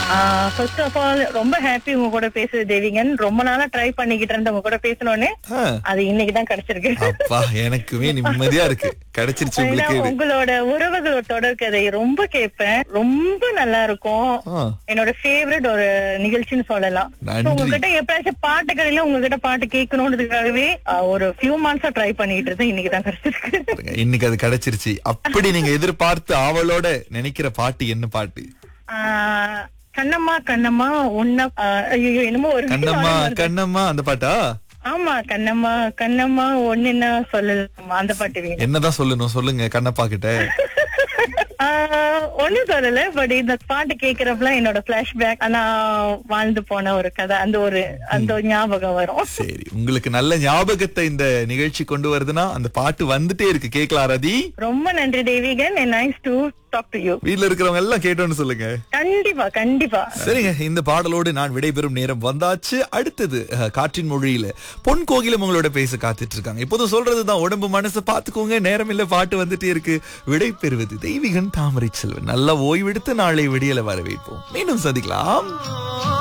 First of all ரொம்ப happy உங்க கூட பேசுறது தேவிகன் ரொம்ப நாளா ட்ரை பண்ணிக்கிட்டு இருந்த உங்க கூட பேசணும்னு ஆ, அது இன்னைக்கு தான் கிடைச்சிருக்கு அப்பா எனக்குமே நிம்மதியா இருக்கு கிடைச்சிருச்சு ஏன்னா உங்களுக்கு இது. உங்களோட உறவுகளோட தொடர்கதை ரொம்ப கேட்பேன் ரொம்ப நல்லா இருக்கும் ஆ, என்னோட ஃபேவரட் ஒரு நிகழ்ச்சின்னு சொல்லலாம் So, நன்றி. உங்ககிட்ட எப்பயாச்சும் பாட்டுகளில உங்ககிட்ட பாட்டு கேட்கணுன்றதுக்காகவே ஆஹ், ஒரு ஃபியூ மந்த்ஸா ட்ரை பண்ணிட்டு இருந்தேன் இன்னைக்கு தான் கிடைச்சிருக்கு பாருங்க, இன்னைக்கு அது கிடைச்சிருச்சு அப்படி நீங்க எதிர்பார்த்து ஆவலோட நினைக்கிற பாட்டு என்ன பாட்டு ஆஹ், கண்ணம்மா கண்ணம்மா உன்ன ஆஹ், ஐயோ என்னமோ ஒரு கண்ணம்மா கண்ணம்மா அந்த பாட்டா ஆமா கண்ணம்மா கண்ணம்மா ஒண்ணுன்னா சொல்லலாமா அந்த பாட்டு வேணும் என்னதான் சொல்லணும் சொல்லுங்க கண்ணப்பா கிட்ட ஆஹ், ஒண்ணும் சொல்லல பட் இந்த பாட்டு கேக்குறப்பலாம் என்னோட பிளாஷ்பேக் ஆனா வாழ்ந்து போன ஒரு கதை அந்த ஒரு அந்த ஒரு ஞாபகம் வரும் சரி உங்களுக்கு நல்ல ஞாபகத்தை இந்த நிகழ்ச்சி கொண்டு வருதுன்னா அந்த பாட்டு வந்துட்டே இருக்கு கேக்கலாம் ரதி ரொம்ப நன்றி Devikan nice to talk to you வீட்ல இருக்கிறவங்க எல்லாம் கேட்டோன்னு சொல்லுங்க கண்டிப்பா கண்டிப்பா சரிங்க இந்த பாடலோடு நான் விடைபெறும் நேரம் வந்தாச்சு அடுத்தது அஹ், காற்றின் மொழியில பொன் கோகிலம் உங்களோட பேச காத்துட்டு இருக்காங்க இப்போதும் சொல்றதுதான் உடம்பு மனசு பாத்துக்கோங்க நேரம் இல்ல பாட்டு வந்துட்டே இருக்கு விடை பெறுவது தெய்வீகன் தாமரை செல்வன் நல்லா ஓய்வெடுத்து நாளை விடியல வரவேற்போம் மீண்டும் சந்திக்கலாம்